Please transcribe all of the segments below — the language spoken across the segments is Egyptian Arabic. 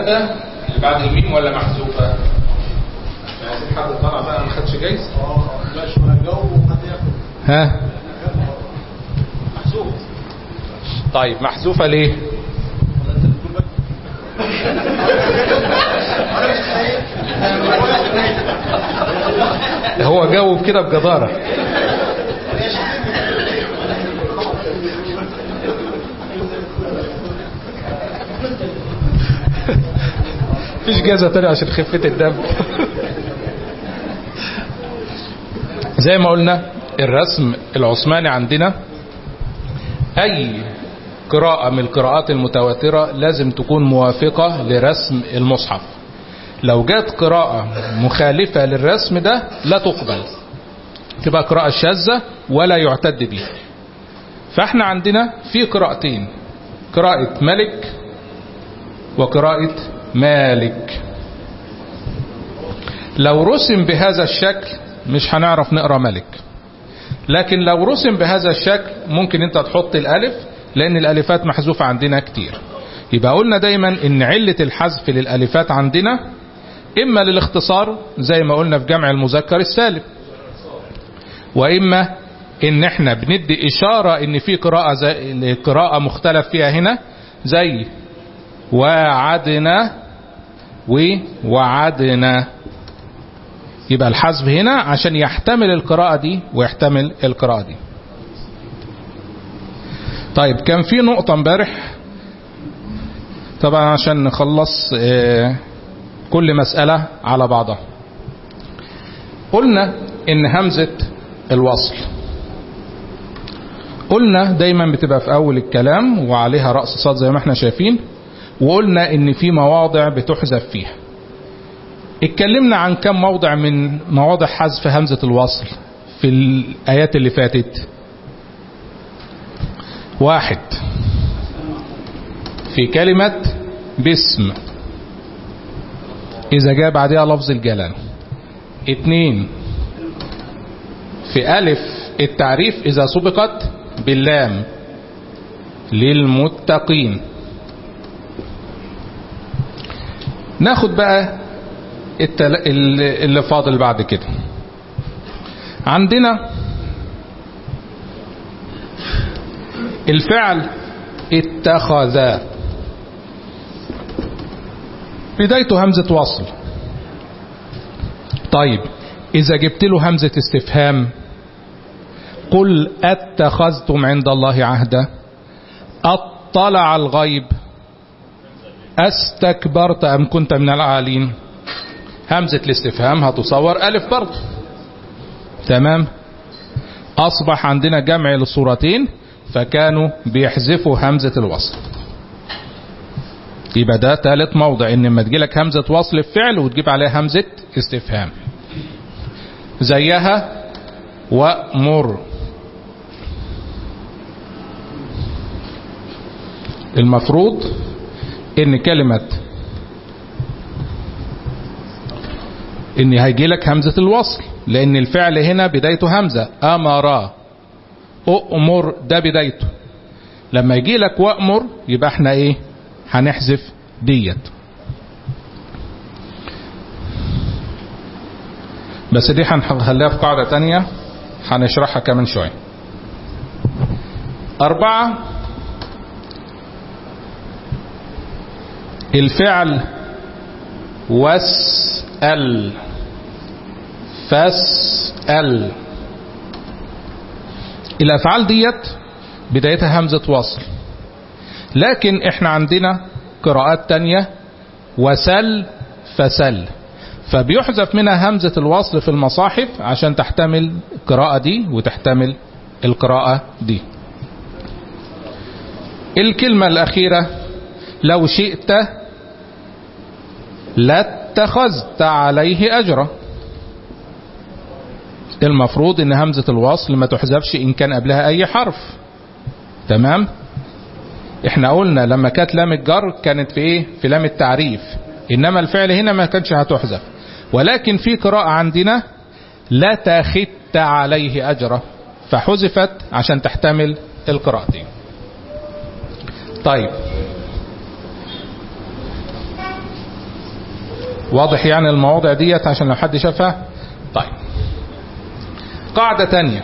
ثلاثة اللي بعد الميم ولا محذوفة عايزين حد طلع بقى ما خدش جايز لا شو هجاوب وحد ياخد ها محسوب طيب محذوفة ليه ولا انت بتقول بك هو جاوب كده بجدارة مفيش جازة تانية عشان خفة الدم زي ما قلنا الرسم العثماني عندنا أي قراءة من القراءات المتواترة لازم تكون موافقة لرسم المصحف لو جات قراءة مخالفة للرسم ده لا تقبل تبقى قراءة شاذة ولا يعتد بها فاحنا عندنا في قراءتين قراءة ملك وقراءة مالك لو رسم بهذا الشكل مش هنعرف نقرأ ملك لكن لو رسم بهذا الشكل ممكن انت تحط الالف لان الالفات محذوفة عندنا كتير يبقى قلنا دايما ان علة الحذف للالفات عندنا اما للاختصار زي ما قلنا في جمع المذكر السالم واما ان احنا بندي اشارة ان في قراءة زي قراءة مختلف فيها هنا زي وعدنا ووعدنا يبقى الحذف هنا عشان يحتمل القراءة دي ويحتمل القراءة دي طيب كان في نقطة امبارح طبعا عشان نخلص اه كل مسألة على بعضها قلنا ان همزة الوصل قلنا دايما بتبقى في اول الكلام وعليها رأس صاد زي ما احنا شايفين وقلنا ان في مواضع بتحذف فيها اتكلمنا عن كم موضع من مواضع حذف همزة الوصل في الآيات اللي فاتت واحد في كلمة باسم إذا جاء بعدها لفظ الجلال اتنين في ألف التعريف إذا سبقت باللام للمتقين ناخد بقى التل... اللي فاضل بعد كده عندنا الفعل اتخذ بدايته همزة وصل طيب إذا جبت له همزة استفهام قل اتخذتم عند الله عهدا اطلع الغيب استكبرت أم كنت من العالين همزة الاستفهام هتصور ألف برضه تمام أصبح عندنا جمع للصورتين فكانوا بيحذفوا همزة الوصل يبقى ده ثالث موضع ان لما تجيلك همزة وصل في فعل وتجيب عليها همزة استفهام زيها ومر المفروض ان كلمة ان هيجي لك همزة الوصل لان الفعل هنا بدايته همزة امر اؤمر ده بدايته لما يجي لك وامر يبقى احنا ايه هنحذف ديت بس دي هنخليها في قاعدة تانية هنشرحها كمان شوية أربعة الفعل واسأل فاسأل الأفعال ديت بدايتها همزة وصل لكن احنا عندنا قراءات تانية وسل فسل فبيحذف منها همزة الوصل في المصاحف عشان تحتمل القراءة دي وتحتمل القراءة دي الكلمة الأخيرة لو شئت لاتخذت عليه أجرا المفروض ان همزة الوصل ما تحذفش ان كان قبلها اي حرف تمام احنا قلنا لما كانت لام الجر كانت في ايه في لام التعريف انما الفعل هنا ما كانش هتحذف ولكن في قراءة عندنا لا تاخدت عليه اجرا فحذفت عشان تحتمل القراءتين طيب واضح يعني المواضع ديت عشان لو حد شافها طيب قاعدة تانية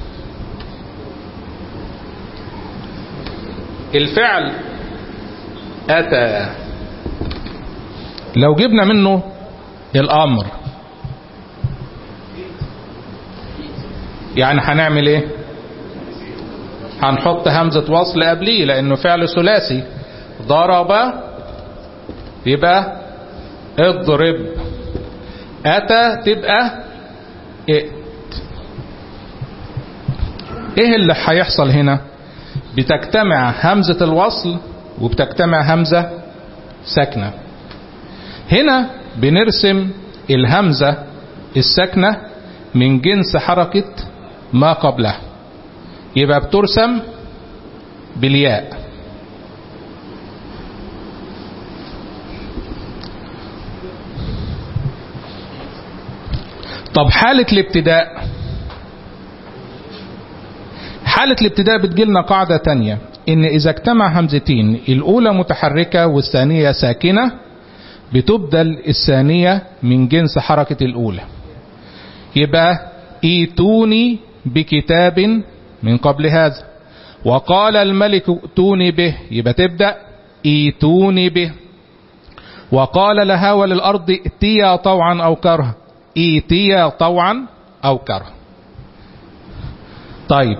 الفعل أتى لو جبنا منه الأمر يعني هنعمل ايه هنحط همزة وصل قبليه لأنه فعل ثلاثي ضرب يبقى اضرب أتى تبقى ائت ايه اللي هيحصل هنا بتجتمع همزة الوصل وبتجتمع همزة ساكنة هنا بنرسم الهمزة الساكنة من جنس حركة ما قبلها يبقى بترسم بالياء طب حالة الابتداء حالة الابتداء بتجيلنا قاعدة تانية ان اذا اجتمع همزتين الاولى متحركة والثانية ساكنة بتبدل الثانية من جنس حركة الاولى يبقى ايتوني بكتاب من قبل هذا وقال الملك ائتوني به يبقى تبدأ ايتوني به وقال لها وللأرض ائتيا طوعا أو كرها ائتيا طوعا أو كرها طيب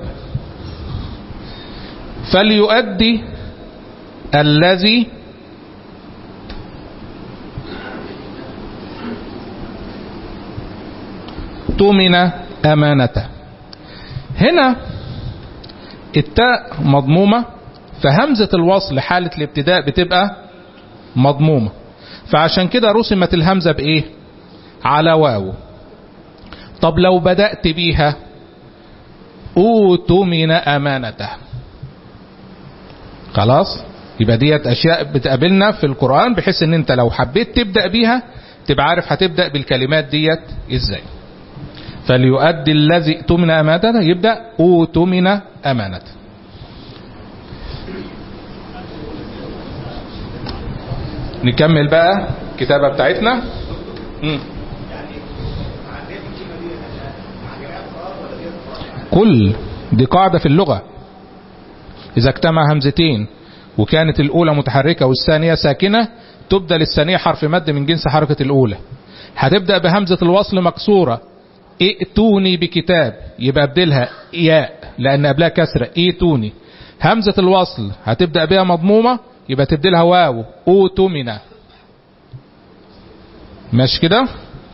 فليؤدي الذي تؤمن أمانته هنا التاء مضمومة فهمزة الوصل حالة الابتداء بتبقى مضمومة فعشان كده رسمت الهمزة بإيه على واو طب لو بدأت بيها أوتمن أمانته خلاص يبقى ديت أشياء بتقابلنا في القرآن بحيث ان انت لو حبيت تبدأ بيها تبقى عارف هتبدأ بالكلمات ديت ازاي فليؤدي الذي اؤتمن امانته يبدا اؤتمن امانته نكمل بقى الكتابه بتاعتنا مم. كل دي قاعده في اللغه اذا اجتمع همزتين وكانت الاولى متحركه والثانيه ساكنه تبدل الثانيه حرف مد من جنس حركه الاولى هتبدا بهمزه الوصل مكسوره ائتوني بكتاب يبقى ابدلها ياء لان قبلها كسره ائتوني همزه الوصل هتبدا بها مضمومه يبقى تبدلها واو اوتمنا ماشي كده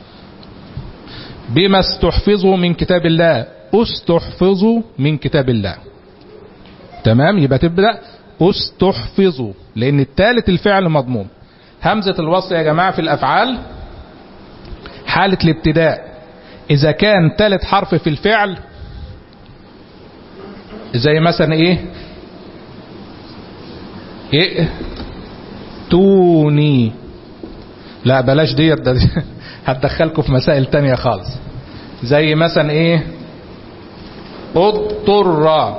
بما استحفظوا من كتاب الله استحفظوا من كتاب الله تمام يبقى تبدا استحفظوا لان الثالث الفعل مضموم همزه الوصل يا جماعه في الافعال حاله الابتداء اذا كان ثالث حرف في الفعل زي مثلا ايه ايه توني لا بلاش ديت ده هتدخلكم في مسائل تانية خالص زي مثلا ايه اضطر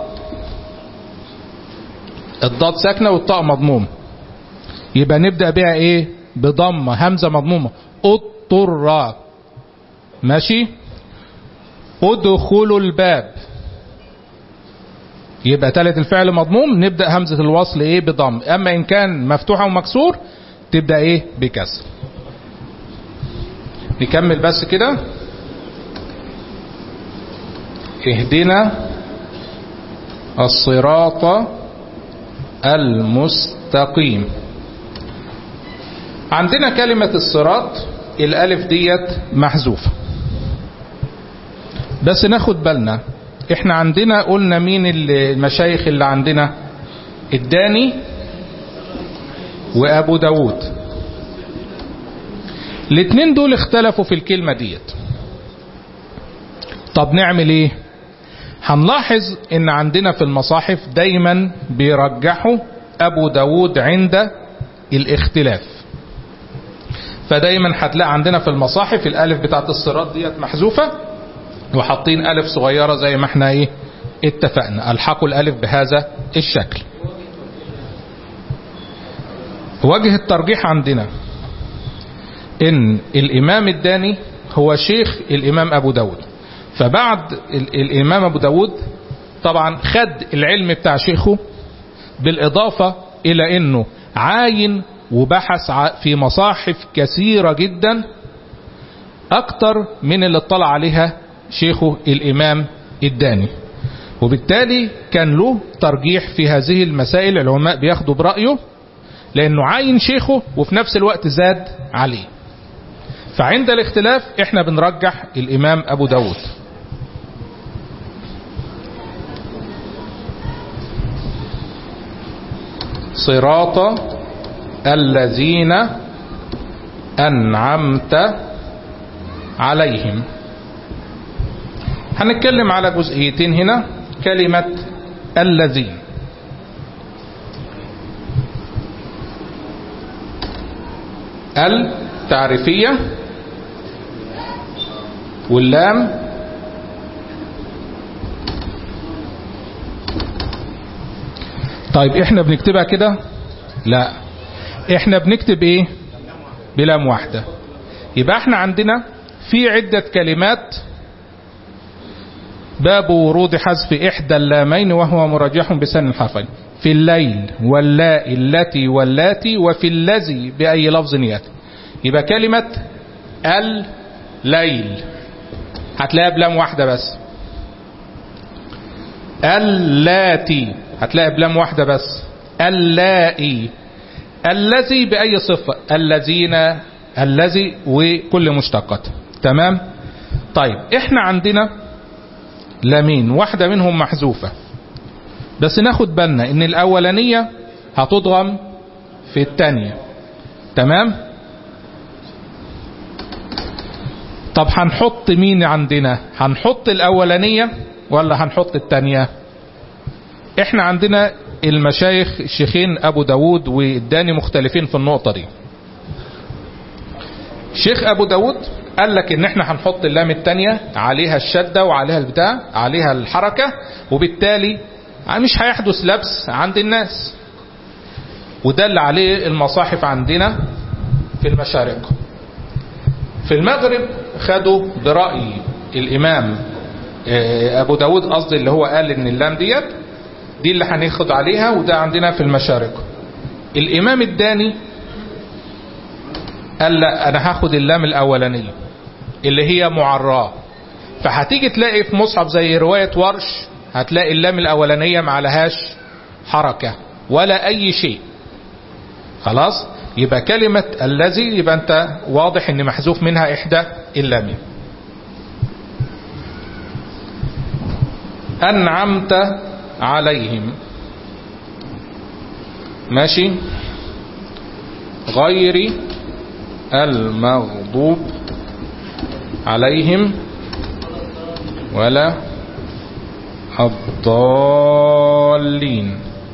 الضاد ساكنة والطاء مضموم يبقى نبدأ بيها ايه بضمة همزة مضمومة اضطر ماشي ادخلوا الباب يبقى تالت الفعل مضموم نبدأ همزة الوصل ايه بضم اما ان كان مفتوحة ومكسور تبدأ ايه بكسر نكمل بس كده اهدنا الصراط المستقيم عندنا كلمة الصراط الالف ديت محذوفة بس ناخد بالنا احنا عندنا قلنا مين المشايخ اللي عندنا الداني وابو داود الاتنين دول اختلفوا في الكلمة ديت طب نعمل ايه هنلاحظ ان عندنا في المصاحف دايما بيرجحوا ابو داود عند الاختلاف فدايما هتلاقي عندنا في المصاحف الالف بتاعت الصراط ديت محذوفة وحاطين الف صغيرة زي ما احنا ايه اتفقنا الحقوا الالف بهذا الشكل وجه الترجيح عندنا ان الامام الداني هو شيخ الامام ابو داود فبعد ال- الامام ابو داود طبعا خد العلم بتاع شيخه بالاضافة الى انه عاين وبحث ع- في مصاحف كثيرة جدا اكتر من اللي اطلع عليها شيخه الامام الداني وبالتالي كان له ترجيح في هذه المسائل العلماء بياخدوا برأيه لانه عاين شيخه وفي نفس الوقت زاد عليه فعند الاختلاف احنا بنرجح الامام ابو داود صراط الذين انعمت عليهم هنتكلم على جزئيتين هنا كلمة الذين التعريفية واللام طيب احنا بنكتبها كده لا احنا بنكتب ايه بلام واحدة يبقى احنا عندنا في عدة كلمات باب ورود حذف إحدى اللامين وهو مرجح بسن الحرفين في الليل واللاء التي واللاتي وفي الذي بأي لفظ يأتي يبقى كلمة الليل هتلاقيها بلام واحدة بس اللاتي هتلاقيها بلام واحدة بس اللائي الذي بأي صفة الذين الذي وكل مشتقات تمام طيب احنا عندنا لامين واحدة منهم محذوفة بس ناخد بالنا ان الاولانية هتضغم في التانية تمام طب هنحط مين عندنا هنحط الاولانية ولا هنحط التانية احنا عندنا المشايخ الشيخين ابو داود والداني مختلفين في النقطة دي شيخ ابو داود قال لك ان احنا هنحط اللام التانية عليها الشدة وعليها البتاع عليها الحركة وبالتالي مش هيحدث لبس عند الناس وده اللي عليه المصاحف عندنا في المشارق في المغرب خدوا برأي الامام آه، ابو داود قصدي اللي هو قال ان اللام ديت دي اللي هناخد عليها وده عندنا في المشارق الامام الداني قال لا انا هاخد اللام الاولانيه اللي هي معراه فهتيجي تلاقي في مصحف زي روايه ورش هتلاقي اللام الاولانيه ما عليهاش حركه ولا اي شيء خلاص يبقى كلمه الذي يبقى انت واضح ان محذوف منها احدى اللامين انعمت عليهم ماشي غير المغضوب عليهم ولا الضالين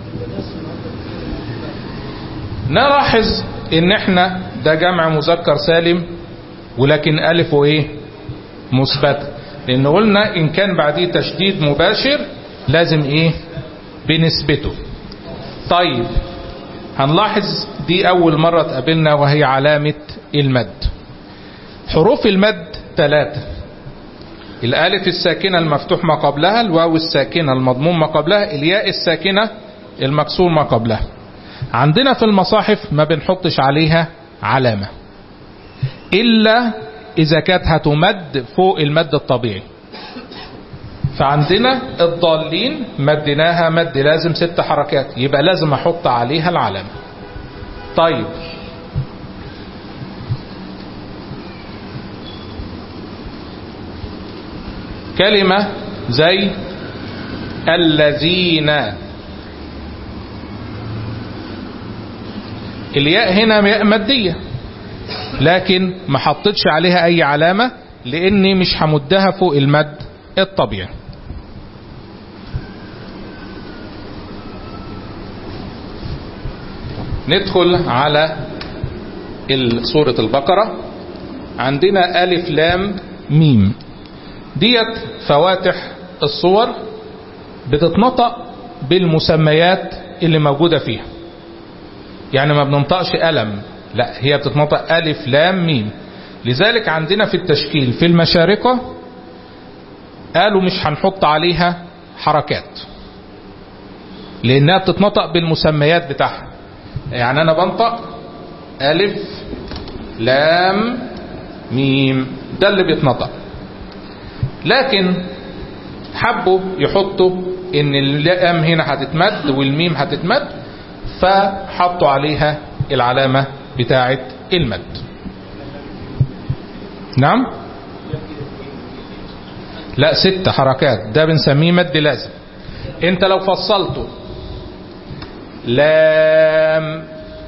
نلاحظ ان احنا ده جمع مذكر سالم ولكن الف وايه مثبت لان قلنا ان كان بعديه تشديد مباشر لازم ايه بنسبته طيب هنلاحظ دي أول مرة تقابلنا وهي علامة المد حروف المد ثلاثة الألف الساكنة المفتوح ما قبلها الواو الساكنة المضموم ما قبلها الياء الساكنة المكسور ما قبلها عندنا في المصاحف ما بنحطش عليها علامة إلا إذا كانت هتمد فوق المد الطبيعي فعندنا الضالين مديناها مد لازم ست حركات يبقى لازم احط عليها العلامة طيب كلمة زي الذين الياء هنا ياء مادية لكن ما حطيتش عليها اي علامة لاني مش همدها فوق المد الطبيعي ندخل على سورة البقرة عندنا ألف لام ميم ديت فواتح الصور بتتنطق بالمسميات اللي موجودة فيها يعني ما بننطقش ألم لا هي بتتنطق ألف لام ميم لذلك عندنا في التشكيل في المشارقة قالوا مش هنحط عليها حركات لأنها بتتنطق بالمسميات بتاعها يعني أنا بنطق ألف لام ميم ده اللي بيتنطق لكن حبوا يحطوا ان اللام هنا هتتمد والميم هتتمد فحطوا عليها العلامة بتاعة المد نعم لا ست حركات ده بنسميه مد لازم انت لو فصلته لام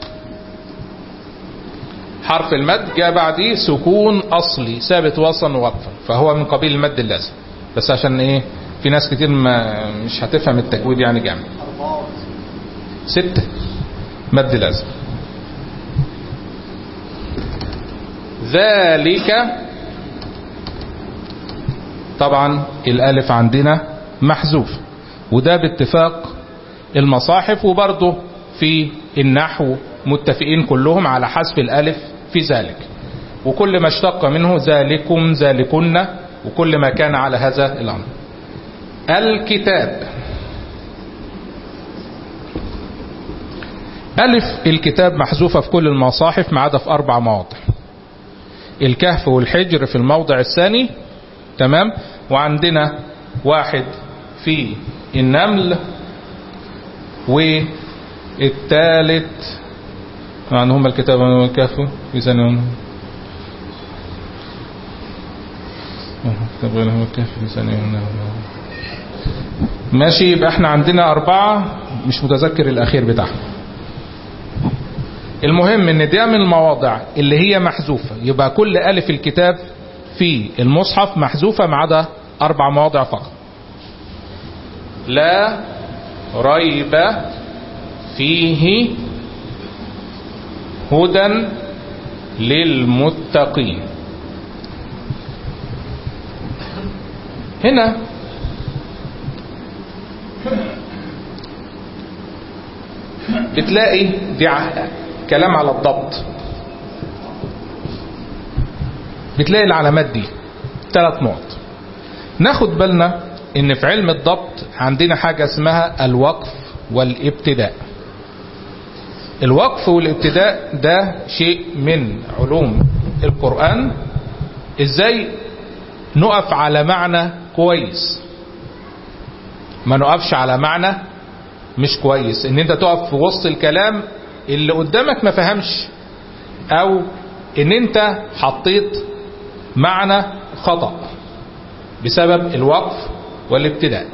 حرف المد جاء بعديه سكون اصلي ثابت وصلا ووقفا فهو من قبيل المد اللازم بس عشان ايه في ناس كتير ما مش هتفهم التجويد يعني جامد ستة مد لازم ذلك طبعا الالف عندنا محذوف وده باتفاق المصاحف وبرضه في النحو متفقين كلهم على حذف الالف في ذلك وكل ما اشتق منه ذلكم ذلكن وكل ما كان على هذا الامر الكتاب ألف الكتاب محذوفة في كل المصاحف ما عدا في أربع مواضع الكهف والحجر في الموضع الثاني تمام وعندنا واحد في النمل والثالث يعني هم الكتاب والكهف في ثاني كتاب غير هو الكهف في ثاني ماشي يبقى احنا عندنا أربعة مش متذكر الأخير بتاعهم المهم ان ده من المواضع اللي هي محذوفة يبقى كل ألف الكتاب في المصحف محذوفة ما عدا أربع مواضع فقط لا ريب فيه هدى للمتقين هنا بتلاقي دي كلام على الضبط بتلاقي العلامات دي ثلاث نقط ناخد بالنا ان في علم الضبط عندنا حاجة اسمها الوقف والابتداء الوقف والابتداء ده شيء من علوم القرآن ازاي نقف على معنى كويس ما نقفش على معنى مش كويس ان انت تقف في وسط الكلام اللي قدامك ما فهمش او ان انت حطيت معنى خطأ بسبب الوقف والابتداء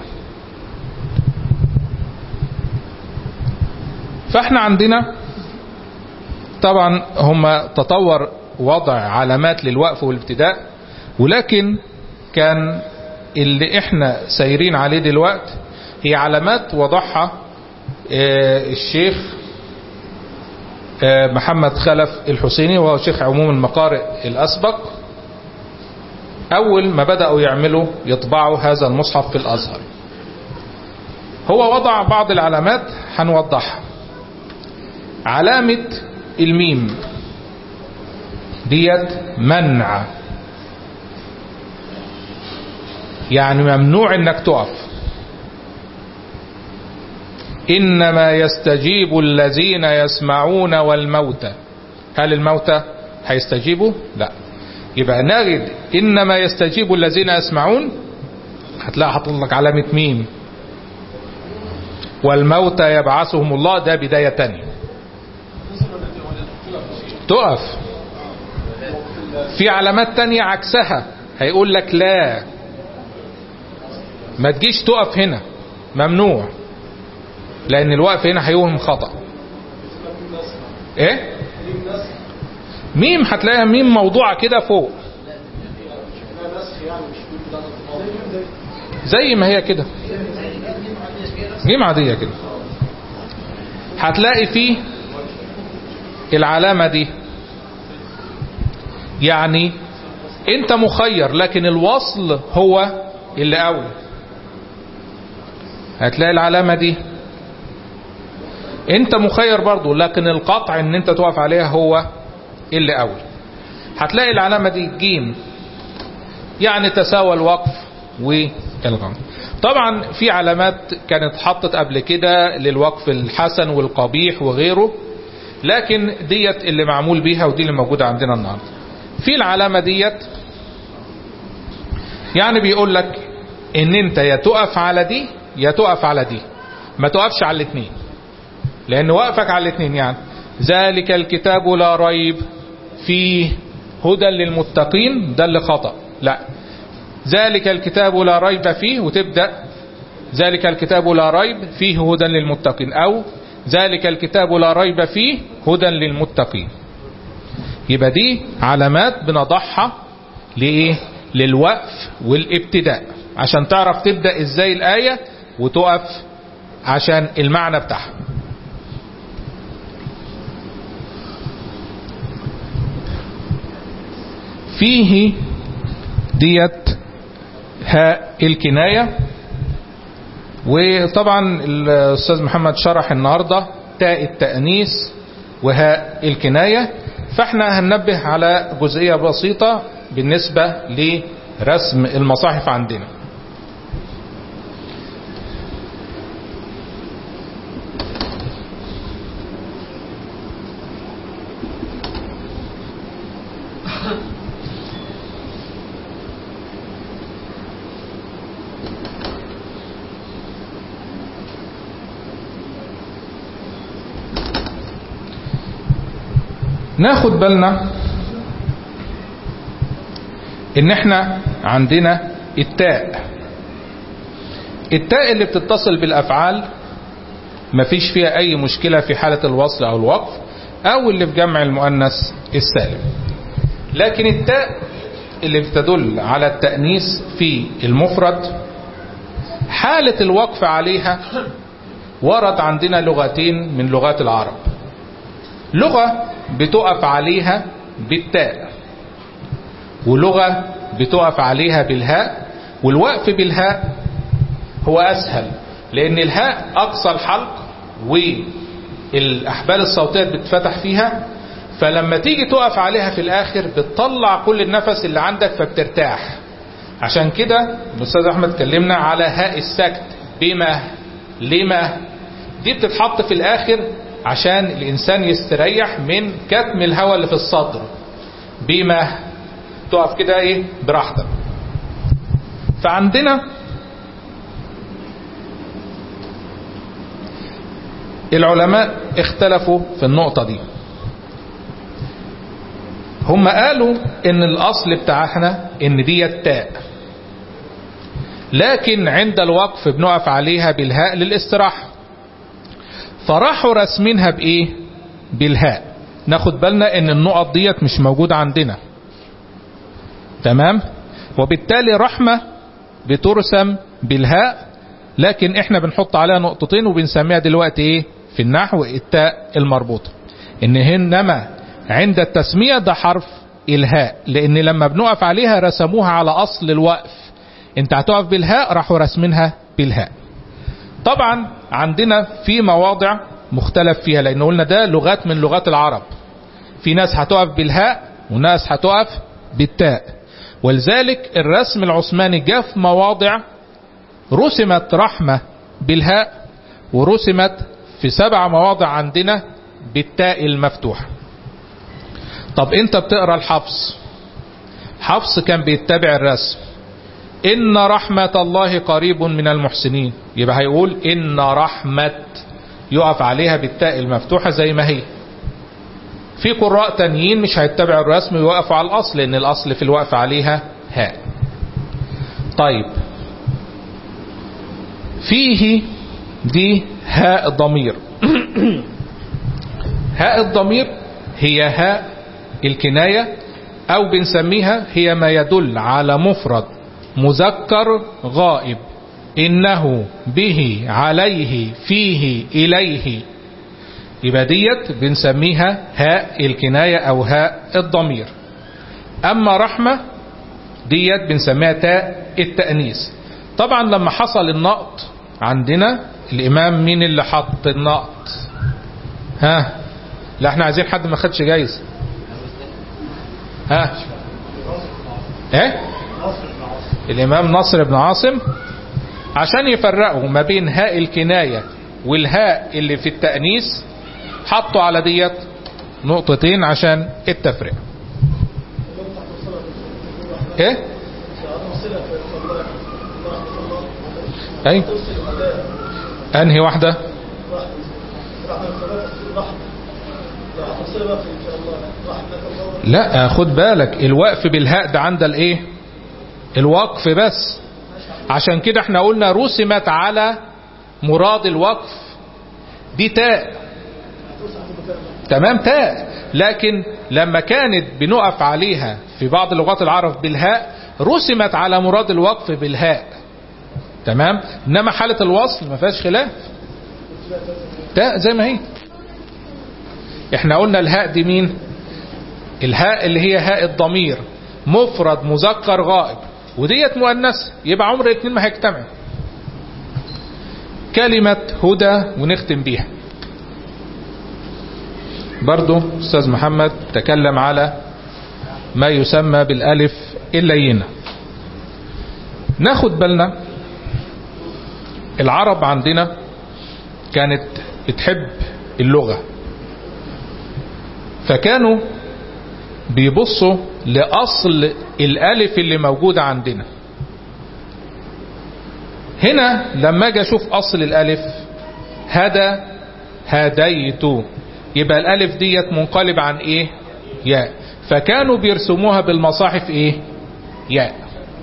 فاحنا عندنا طبعا هم تطور وضع علامات للوقف والابتداء ولكن كان اللي احنا سايرين عليه دلوقت هي علامات وضعها اه الشيخ اه محمد خلف الحسيني وهو شيخ عموم المقارئ الأسبق أول ما بدأوا يعملوا يطبعوا هذا المصحف في الأزهر هو وضع بعض العلامات هنوضحها علامة الميم ديت منع يعني ممنوع انك تقف انما يستجيب الذين يسمعون والموتى هل الموتى هيستجيبوا لا يبقى نجد انما يستجيب الذين يسمعون هتلاقي حاطط لك علامة ميم والموتى يبعثهم الله ده بداية تانية تقف في علامات تانية عكسها هيقول لك لا ما تجيش تقف هنا ممنوع لان الوقف هنا هيوهم خطأ ايه ميم هتلاقيها ميم موضوعة كده فوق زي ما هي كده ميم عادية كده هتلاقي فيه العلامة دي يعني انت مخير لكن الوصل هو اللي اول هتلاقي العلامة دي انت مخير برضو لكن القطع ان انت تقف عليها هو اللي أول هتلاقي العلامة دي جيم يعني تساوى الوقف والغم طبعا في علامات كانت حطت قبل كده للوقف الحسن والقبيح وغيره لكن ديت اللي معمول بيها ودي اللي موجودة عندنا النهاردة في العلامة ديت يعني بيقول لك ان انت يا تقف على دي يا تقف على دي ما تقفش على الاثنين لان وقفك على الاثنين يعني ذلك الكتاب لا ريب فيه هدى للمتقين ده اللي خطأ لا ذلك الكتاب لا ريب فيه وتبدأ ذلك الكتاب لا ريب فيه هدى للمتقين او ذلك الكتاب لا ريب فيه هدى للمتقين يبقى دي علامات بنضعها لإيه للوقف والابتداء عشان تعرف تبدأ ازاي الآية وتقف عشان المعنى بتاعها فيه ديت هاء الكناية وطبعا الأستاذ محمد شرح النهاردة تاء التأنيس وهاء الكناية فاحنا هننبه على جزئية بسيطة بالنسبة لرسم المصاحف عندنا ناخد بالنا ان احنا عندنا التاء التاء اللي بتتصل بالافعال مفيش فيها اي مشكلة في حالة الوصل او الوقف او اللي في جمع المؤنث السالم لكن التاء اللي بتدل على التأنيث في المفرد حالة الوقف عليها ورد عندنا لغتين من لغات العرب لغة بتقف عليها بالتاء ولغة بتقف عليها بالهاء والوقف بالهاء هو أسهل لأن الهاء أقصى الحلق والأحبال الصوتية بتفتح فيها فلما تيجي تقف عليها في الآخر بتطلع كل النفس اللي عندك فبترتاح عشان كده الأستاذ أحمد كلمنا على هاء السكت بما لما دي بتتحط في الآخر عشان الإنسان يستريح من كتم الهواء اللي في الصدر بما تقف كده ايه براحتك فعندنا العلماء اختلفوا في النقطة دي هم قالوا ان الاصل بتاعنا ان دي التاء لكن عند الوقف بنقف عليها بالهاء للاستراحة فراحوا رسمينها بايه بالهاء ناخد بالنا ان النقط ديت مش موجودة عندنا تمام وبالتالي رحمة بترسم بالهاء لكن احنا بنحط عليها نقطتين وبنسميها دلوقتي ايه في النحو التاء المربوطة ان انما عند التسمية ده حرف الهاء لان لما بنقف عليها رسموها على اصل الوقف انت هتقف بالهاء راحوا رسمينها بالهاء طبعا عندنا في مواضع مختلف فيها لان قلنا ده لغات من لغات العرب في ناس هتقف بالهاء وناس هتقف بالتاء ولذلك الرسم العثماني جاء في مواضع رسمت رحمة بالهاء ورسمت في سبع مواضع عندنا بالتاء المفتوحة طب انت بتقرا الحفص حفص كان بيتبع الرسم ان رحمة الله قريب من المحسنين يبقى هيقول ان رحمة يقف عليها بالتاء المفتوحة زي ما هي في قراء تانيين مش هيتبعوا الرسم ويوقفوا على الاصل لان الاصل في الوقف عليها هاء طيب فيه دي هاء ضمير هاء الضمير هي هاء الكناية او بنسميها هي ما يدل على مفرد مذكر غائب انه به عليه فيه اليه يبقى ديت بنسميها هاء الكناية او هاء الضمير اما رحمة ديت بنسميها تاء التأنيث طبعا لما حصل النقط عندنا الامام مين اللي حط النقط ها لا احنا عايزين حد ما خدش جايزة ها ايه الامام نصر بن عاصم عشان يفرقوا ما بين هاء الكناية والهاء اللي في التأنيث حطوا على ديت نقطتين عشان التفرقة ايه اي انهي واحدة لا خد بالك الوقف بالهاء ده عند الايه الوقف بس عشان كده احنا قلنا رسمت على مراد الوقف دي تاء تمام تاء لكن لما كانت بنقف عليها في بعض لغات العرب بالهاء رسمت على مراد الوقف بالهاء تمام انما حالة الوصل ما فيهاش خلاف تاء زي ما هي احنا قلنا الهاء دي مين الهاء اللي هي هاء الضمير مفرد مذكر غائب وديت مؤنث يبقى عمر الاثنين ما هيجتمعوا كلمة هدى ونختم بيها برضو استاذ محمد تكلم على ما يسمى بالالف اللينة ناخد بالنا العرب عندنا كانت بتحب اللغة فكانوا بيبصوا لأصل الألف اللي موجودة عندنا هنا لما اجي اشوف أصل الألف هدى هديت يبقى الألف ديت منقلب عن إيه ياء فكانوا بيرسموها بالمصاحف إيه ياء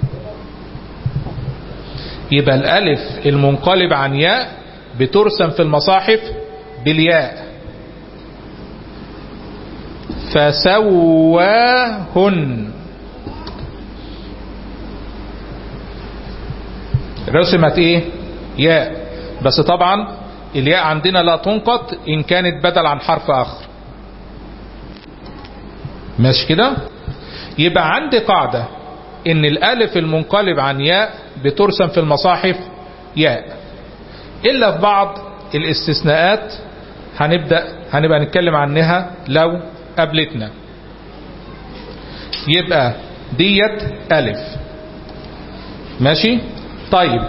يبقى الألف المنقلب عن ياء بترسم في المصاحف بالياء فسواهن رسمت ايه ياء بس طبعا الياء عندنا لا تنقط ان كانت بدل عن حرف اخر ماشي كده يبقى عندي قاعدة ان الالف المنقلب عن ياء بترسم في المصاحف ياء الا في بعض الاستثناءات هنبدأ هنبقى نتكلم عنها لو قابلتنا يبقى ديت ألف ماشي طيب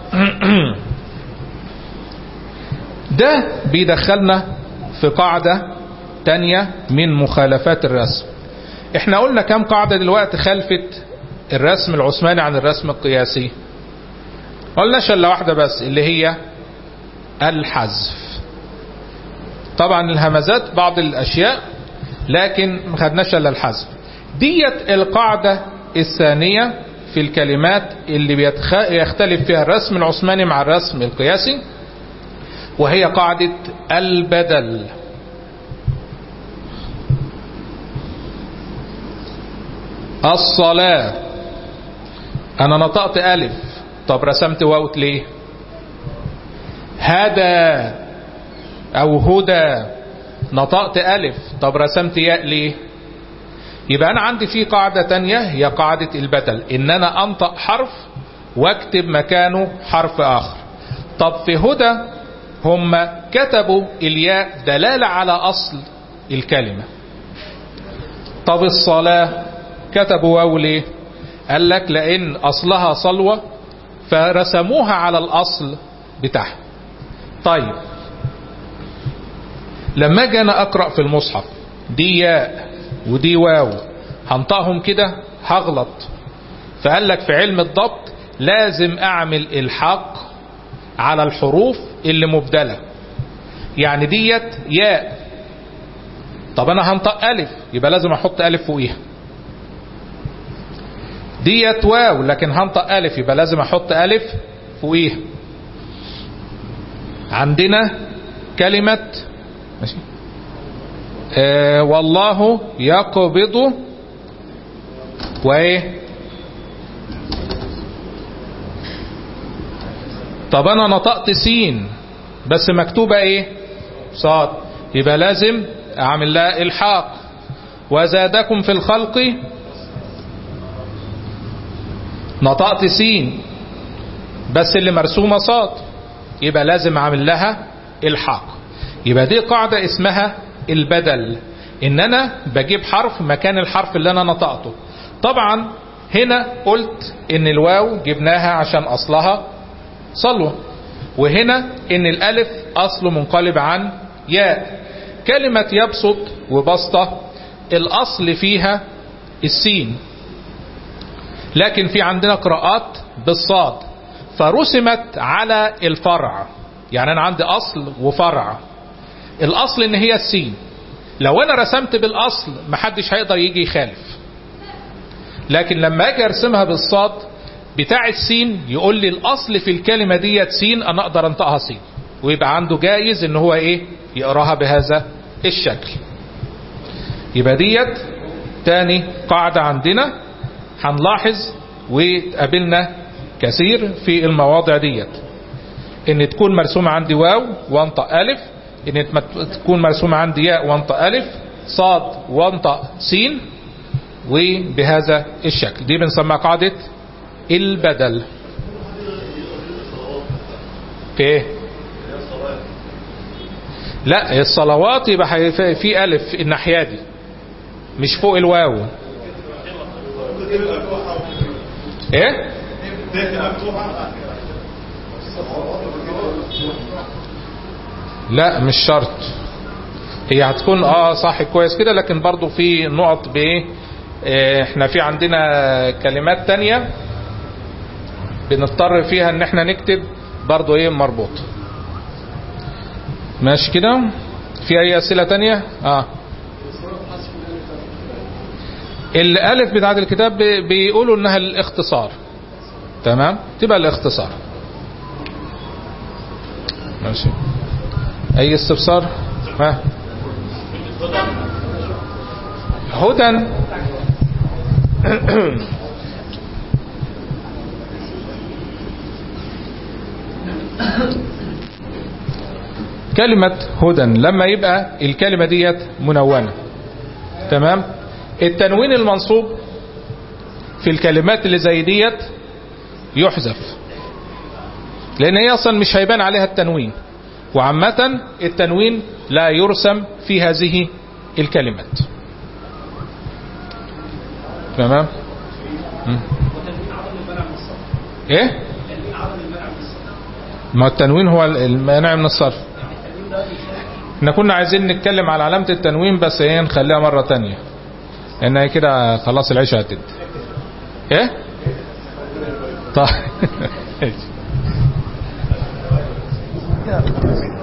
ده بيدخلنا في قاعدة تانية من مخالفات الرسم احنا قلنا كم قاعدة دلوقتي خلفت الرسم العثماني عن الرسم القياسي قلنا شلة واحدة بس اللي هي الحذف طبعا الهمزات بعض الاشياء لكن ما خدناش الا الحذف ديت القاعدة الثانية في الكلمات اللي بيتخ... يختلف فيها الرسم العثماني مع الرسم القياسي وهي قاعدة البدل الصلاة انا نطقت الف طب رسمت واو ليه هدى او هدى نطقت ألف طب رسمت ياء ليه يبقى أنا عندي في قاعدة تانية هي قاعدة البدل إن أنا أنطق حرف واكتب مكانه حرف آخر طب في هدى هم كتبوا الياء دلالة على أصل الكلمة طب الصلاة كتبوا واو ليه قال لك لأن أصلها صلوة فرسموها على الأصل بتاعها طيب لما اجي انا اقرا في المصحف دي ياء ودي واو هنطقهم كده هغلط فقال لك في علم الضبط لازم اعمل الحاق على الحروف اللي مبدله يعني ديت ياء طب انا هنطق الف يبقى لازم احط الف فوقيها ديت واو لكن هنطق الف يبقى لازم احط الف فوقيها عندنا كلمه ماشي آه والله يقبض وايه طب انا نطقت سين بس مكتوبة ايه صاد يبقى لازم اعمل لها الحاق وزادكم في الخلق نطقت سين بس اللي مرسومة صاد يبقى لازم اعمل لها الحاق يبقى دي قاعدة اسمها البدل ان انا بجيب حرف مكان الحرف اللي انا نطقته طبعا هنا قلت ان الواو جبناها عشان اصلها صلوة وهنا ان الالف اصله منقلب عن ياء كلمة يبسط وبسطة الاصل فيها السين لكن في عندنا قراءات بالصاد فرسمت على الفرع يعني انا عندي اصل وفرع الاصل ان هي السين لو انا رسمت بالاصل محدش هيقدر يجي يخالف لكن لما اجي ارسمها بالصاد بتاع السين يقول لي الاصل في الكلمة ديت سين انا اقدر انطقها سين ويبقى عنده جايز ان هو ايه يقراها بهذا الشكل يبقى ديت تاني قاعدة عندنا هنلاحظ وتقابلنا كثير في المواضع ديت ان تكون مرسومة عندي واو وانطق الف ان تكون مرسومة عندي ياء وانطق الف صاد وانطق سين وبهذا الشكل دي بنسميها قاعدة البدل في ايه لا الصلوات يبقى في الف الناحية دي مش فوق الواو ايه لا مش شرط هي هتكون اه صح كويس كده لكن برضو في نقط بايه اه احنا في عندنا كلمات تانية بنضطر فيها ان احنا نكتب برضو ايه مربوط ماشي كده في اي اسئلة تانية اه الالف بتاعت الكتاب بيقولوا انها الاختصار تمام تبقى الاختصار ماشي اي استفسار ها هدى كلمة هدى لما يبقى الكلمة ديت منونة تمام التنوين المنصوب في الكلمات اللي زي ديت يحذف لان هي اصلا مش هيبان عليها التنوين وعامة التنوين لا يرسم في هذه الكلمات تمام ايه ما التنوين هو المانع من الصرف احنا كنا عايزين نتكلم على علامة التنوين بس ايه نخليها مرة تانية لان كده خلاص العشاء هتد ايه طيب